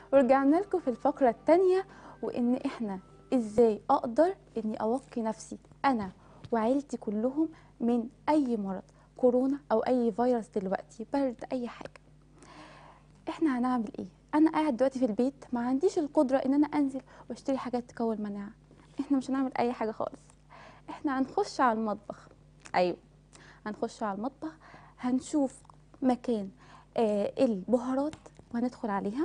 ورجعنا لكم في الفقرة التانية وإن إحنا إزاي أقدر إني أوقي نفسي أنا وعيلتي كلهم من أي مرض كورونا أو أي فيروس دلوقتي برد أي حاجة إحنا هنعمل إيه؟ أنا قاعد دلوقتي في البيت ما عنديش القدرة إن أنا أنزل وأشتري حاجات تقوي المناعة إحنا مش هنعمل أي حاجة خالص إحنا هنخش على المطبخ أيوه هنخش على المطبخ هنشوف مكان آه البهارات وهندخل عليها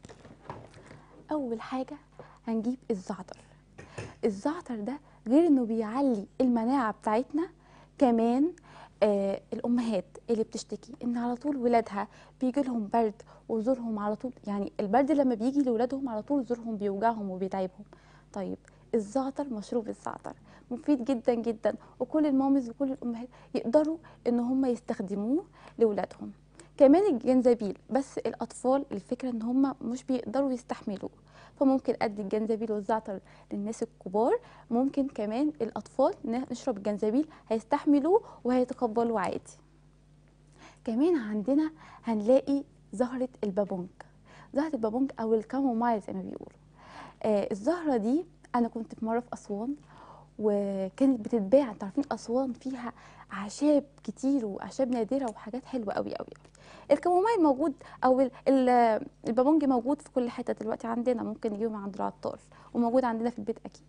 اول حاجه هنجيب الزعتر الزعتر ده غير انه بيعلي المناعه بتاعتنا كمان آه الامهات اللي بتشتكي ان على طول ولادها بيجي لهم برد وزورهم على طول يعني البرد لما بيجي لاولادهم على طول زورهم بيوجعهم وبيتعبهم طيب الزعتر مشروب الزعتر مفيد جدا جدا وكل المامز وكل الامهات يقدروا ان هم يستخدموه لاولادهم كمان الجنزبيل بس الاطفال الفكره ان هم مش بيقدروا يستحملوه فممكن ادي الجنزبيل والزعتر للناس الكبار ممكن كمان الاطفال نشرب الجنزبيل هيستحملوه وهيتقبلوه عادي كمان عندنا هنلاقي زهره البابونج زهره البابونج او الكامومايل زي ما بيقولوا آه الزهره دي انا كنت في مره في اسوان وكانت بتتباع انتوا عارفين اسوان فيها اعشاب كتير واعشاب نادره وحاجات حلوه قوي قوي قوي الكمومايل موجود او ال- ال- البابونج موجود في كل حته دلوقتي عندنا ممكن نجيبه من عند العطار وموجود عندنا في البيت اكيد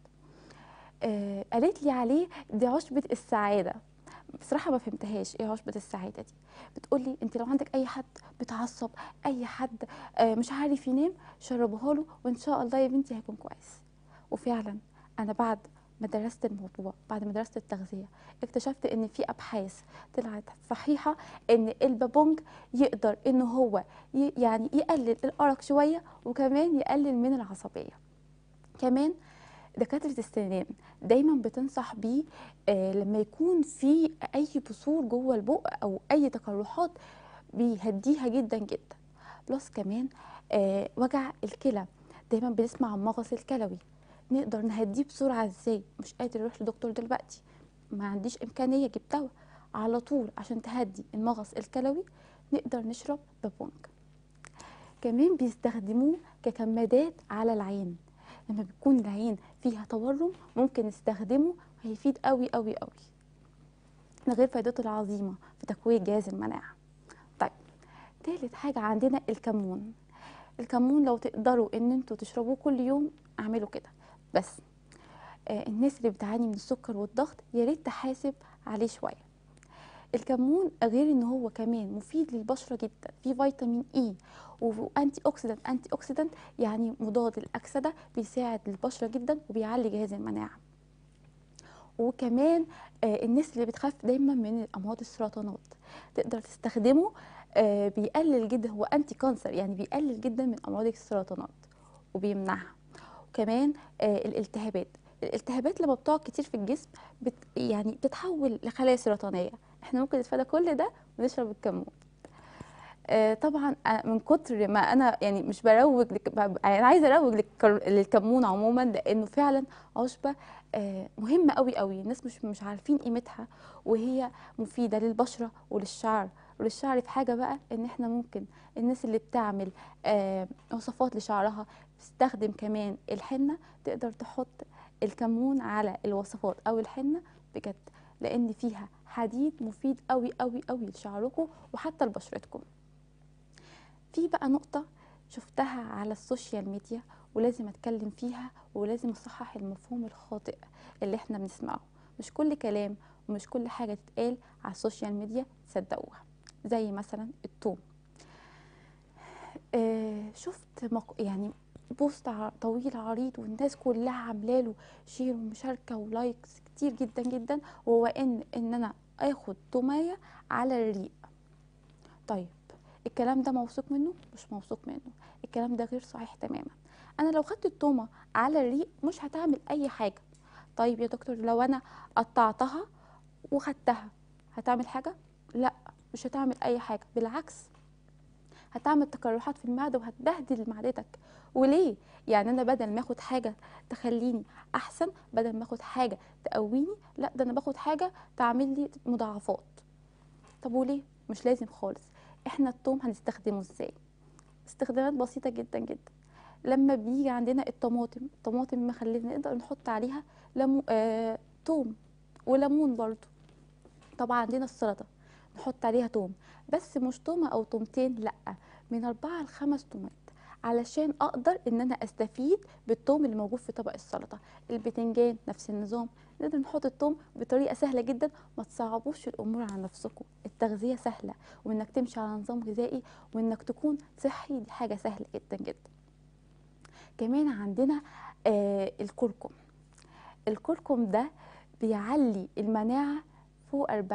آه قالت لي عليه دي عشبه السعاده بصراحه ما فهمتهاش ايه عشبه السعاده دي بتقولي انت لو عندك اي حد بتعصب اي حد آه مش عارف ينام شربها له وان شاء الله يا بنتي هيكون كويس وفعلا انا بعد ما درست الموضوع بعد ما درست التغذيه اكتشفت ان في ابحاث طلعت صحيحه ان البابونج يقدر ان هو ي- يعني يقلل الارق شويه وكمان يقلل من العصبيه كمان دكاتره السنان دايما بتنصح بيه آه لما يكون في اي بثور جوه البق او اي تقرحات بيهديها جدا جدا بلس كمان آه وجع الكلى دايما بنسمع عن مغص الكلوي نقدر نهديه بسرعه ازاي مش قادر اروح لدكتور دلوقتي ما عنديش امكانيه اجيب دواء على طول عشان تهدي المغص الكلوي نقدر نشرب بابونج كمان بيستخدموه ككمادات على العين لما بيكون العين فيها تورم ممكن نستخدمه هيفيد قوي قوي قوي ده غير فائدته العظيمه في تقويه جهاز المناعه طيب تالت حاجه عندنا الكمون الكمون لو تقدروا ان انتوا تشربوه كل يوم اعملوا كده بس آه الناس اللي بتعاني من السكر والضغط يا ريت تحاسب عليه شويه الكمون غير ان هو كمان مفيد للبشره جدا في فيتامين اي وانتي اوكسيدانت انتي اوكسيدانت يعني مضاد الاكسده بيساعد البشره جدا وبيعلي جهاز المناعه وكمان آه الناس اللي بتخاف دايما من امراض السرطانات تقدر تستخدمه آه بيقلل جدا هو انتي كانسر يعني بيقلل جدا من امراض السرطانات وبيمنعها وكمان آه الالتهابات الالتهابات لما بتقعد كتير في الجسم بت يعني بتتحول لخلايا سرطانيه احنا ممكن نتفادى كل ده ونشرب الكمون آه طبعا آه من كتر ما انا يعني مش بروج لك يعني عايزه اروج للكر- للكمون عموما لانه فعلا عشبه آه مهمه قوي قوي الناس مش مش عارفين قيمتها وهي مفيده للبشره وللشعر وللشعر في حاجه بقى ان احنا ممكن الناس اللي بتعمل آه وصفات لشعرها بتستخدم كمان الحنه تقدر تحط الكمون على الوصفات او الحنه بجد لان فيها حديد مفيد قوي قوي قوي لشعركم وحتى لبشرتكم في بقى نقطه شفتها على السوشيال ميديا ولازم اتكلم فيها ولازم اصحح المفهوم الخاطئ اللي احنا بنسمعه مش كل كلام ومش كل حاجه تتقال على السوشيال ميديا تصدقوها زي مثلا التوم آه شفت مق... يعني بوست ع- طويل عريض والناس كلها عامله له شير ومشاركه ولايكس كتير جدا جدا وهو ان ان انا اخد تومايه على الريق طيب الكلام ده موثوق منه مش موثوق منه الكلام ده غير صحيح تماما انا لو خدت التومه على الريق مش هتعمل اي حاجه طيب يا دكتور لو انا قطعتها وخدتها هتعمل حاجه لا مش هتعمل اي حاجه بالعكس هتعمل تقرحات في المعده وهتبهدل معدتك وليه يعني انا بدل ما اخد حاجه تخليني احسن بدل ما اخد حاجه تقويني لا ده انا باخد حاجه تعمل لي مضاعفات طب وليه مش لازم خالص احنا التوم هنستخدمه ازاي استخدامات بسيطه جدا جدا لما بيجي عندنا الطماطم الطماطم مخليه نقدر نحط عليها ليمو آه توم وليمون برضو طبعا عندنا السلطه نحط عليها توم بس مش تومه او تومتين لا من أربعة لخمس تومات علشان اقدر ان انا استفيد بالثوم اللي موجود في طبق السلطه البتنجان نفس النظام نقدر نحط الثوم بطريقه سهله جدا ما تصعبوش الامور على نفسكم التغذيه سهله وانك تمشي على نظام غذائي وانك تكون صحي دي حاجه سهله جدا جدا كمان عندنا آه الكركم الكركم ده بيعلي المناعه فوق 40%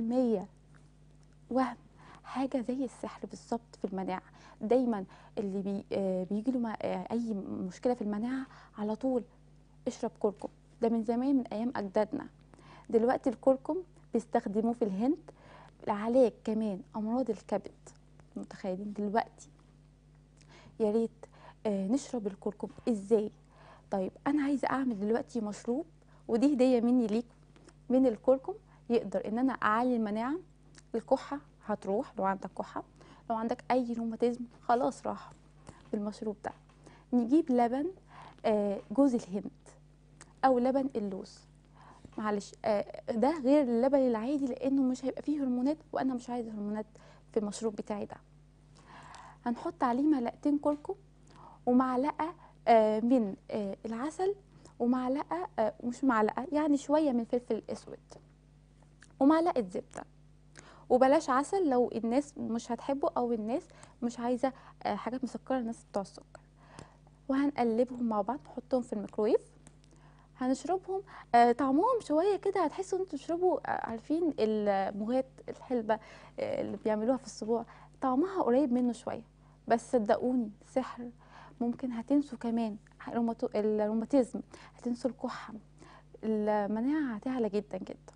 وهم حاجه زي السحر بالظبط في المناعه دايما اللي بي آه بيجي له آه اي مشكله في المناعه على طول اشرب كركم ده من زمان من ايام اجدادنا دلوقتي الكركم بيستخدموه في الهند لعلاج كمان امراض الكبد متخيلين دلوقتي يا ريت آه نشرب الكركم ازاي طيب انا عايزه اعمل دلوقتي مشروب ودي هديه مني ليكم من الكركم يقدر ان انا اعلي المناعه الكحه هتروح لو عندك كحه لو عندك اي روماتيزم خلاص راح بالمشروب ده نجيب لبن آه جوز الهند او لبن اللوز معلش آه ده غير اللبن العادي لانه مش هيبقى فيه هرمونات وانا مش عايزه هرمونات في المشروب بتاعي ده هنحط عليه معلقتين كركم ومعلقه آه من آه العسل ومعلقه آه مش معلقه يعني شويه من الفلفل الاسود ومعلقه زبده وبلاش عسل لو الناس مش هتحبه او الناس مش عايزه آه حاجات مسكره الناس بتوع السكر وهنقلبهم مع بعض نحطهم في الميكرويف هنشربهم آه طعمهم شويه كده هتحسوا انتوا تشربوا آه عارفين المغات الحلبه آه اللي بيعملوها في السبوع طعمها قريب منه شويه بس صدقوني سحر ممكن هتنسوا كمان الروماتيزم هتنسوا الكحه المناعه هتعلى جدا جدا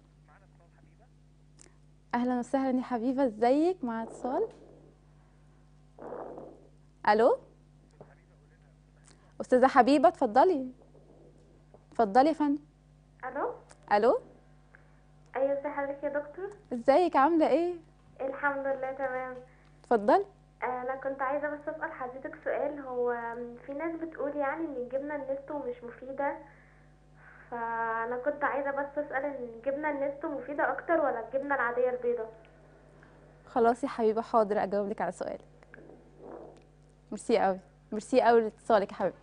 اهلا وسهلا يا حبيبه ازيك مع اتصال الو استاذه حبيبه اتفضلي اتفضلي يا فندم الو الو ايوه ازي حضرتك يا دكتور ازيك عامله ايه الحمد لله تمام اتفضلي انا كنت عايزه بس اسال حضرتك سؤال هو في ناس بتقول يعني ان الجبنه النستو مش مفيده فانا كنت عايزه بس اسال ان الجبنه النستو مفيده اكتر ولا الجبنه العاديه البيضاء خلاص يا حبيبه حاضر اجاوب لك على سؤالك ميرسي قوي ميرسي قوي لاتصالك يا حبيبتي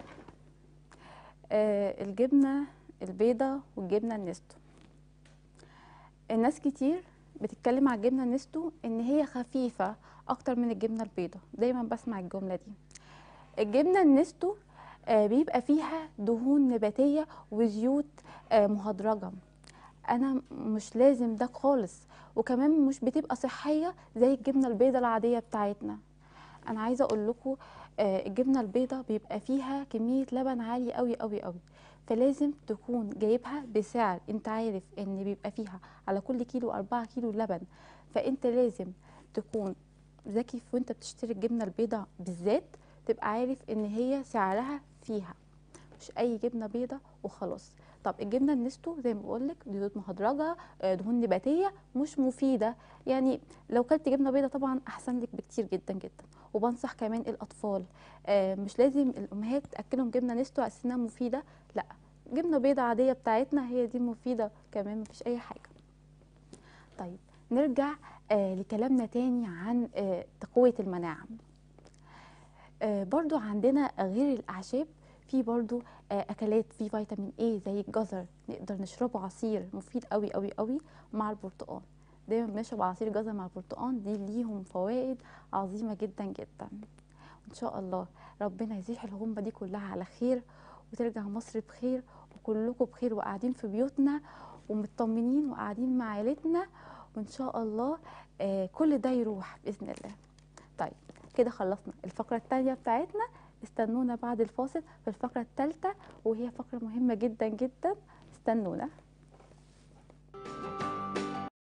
آه الجبنه البيضاء والجبنه النستو الناس كتير بتتكلم على الجبنه النستو ان هي خفيفه اكتر من الجبنه البيضاء دايما بسمع الجمله دي الجبنه النستو آه بيبقى فيها دهون نباتيه وزيوت آه مهدرجه انا مش لازم ده خالص وكمان مش بتبقى صحيه زي الجبنه البيضاء العاديه بتاعتنا انا عايزه اقول لكم آه الجبنه البيضاء بيبقى فيها كميه لبن عالي قوي قوي قوي فلازم تكون جايبها بسعر انت عارف ان بيبقى فيها على كل كيلو أربعة كيلو لبن فانت لازم تكون ذكي وانت بتشتري الجبنه البيضاء بالذات تبقى عارف ان هي سعرها فيها مش اي جبنه بيضاء وخلاص طب الجبنه النستو زي ما بقول لك زيوت مهدرجه دهون نباتيه مش مفيده يعني لو كلت جبنه بيضاء طبعا احسن لك بكتير جدا جدا وبنصح كمان الاطفال مش لازم الامهات تاكلهم جبنه نستو على انها مفيده لا جبنه بيضاء عاديه بتاعتنا هي دي مفيده كمان مفيش اي حاجه طيب نرجع آه لكلامنا تاني عن آه تقويه المناعه آه برضو عندنا غير الاعشاب في برضو آه اكلات في فيتامين اي زي الجزر نقدر نشربه عصير مفيد قوي قوي قوي مع البرتقال دايما بنشرب عصير جزر مع البرتقال دي ليهم فوائد عظيمه جدا جدا ان شاء الله ربنا يزيح الغمه دي كلها على خير وترجع مصر بخير وكلكم بخير وقاعدين في بيوتنا ومطمنين وقاعدين مع عيلتنا وان شاء الله آه كل ده يروح باذن الله طيب كده خلصنا الفقره الثانيه بتاعتنا استنونا بعد الفاصل في الفقره الثالثه وهي فقره مهمه جدا جدا استنونا